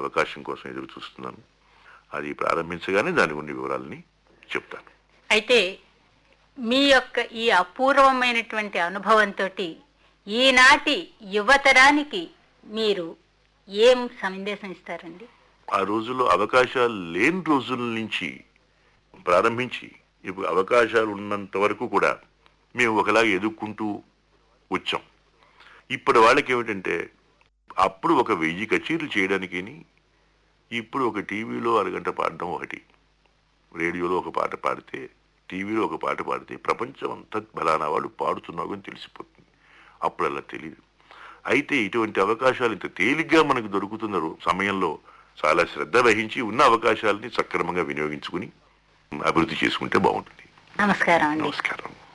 అవకాశం కోసం ఎదురు చూస్తున్నాను అది ప్రారంభించగానే దాని కొన్ని వివరాలని చెప్తాను అయితే మీ యొక్క ఈ అపూర్వమైనటువంటి అనుభవంతో ఈనాటి యువతరానికి మీరు ఏం సందేశం ఇస్తారండి ఆ రోజుల్లో అవకాశాలు లేని రోజుల నుంచి ప్రారంభించి ఇప్పుడు అవకాశాలు ఉన్నంత వరకు కూడా మేము ఒకలాగా ఎదుర్కొంటూ వచ్చాం ఇప్పుడు వాళ్ళకి ఏమిటంటే అప్పుడు ఒక వెయ్యి కచేరీలు చేయడానికి ఇప్పుడు ఒక టీవీలో అరగంట పాడడం ఒకటి రేడియోలో ఒక పాట పాడితే టీవీలో ఒక పాట పాడితే ప్రపంచం అంతా బలానా వాళ్ళు పాడుతున్నావు అని తెలిసిపోతుంది అప్పుడు అలా తెలియదు అయితే ఇటువంటి అవకాశాలు ఇంత తేలిగ్గా మనకు దొరుకుతున్న రో- సమయంలో చాలా శ్రద్ధ వహించి ఉన్న అవకాశాలని సక్రమంగా వినియోగించుకుని అభివృద్ధి చేసుకుంటే బాగుంటుంది నమస్కారం అండి నమస్కారం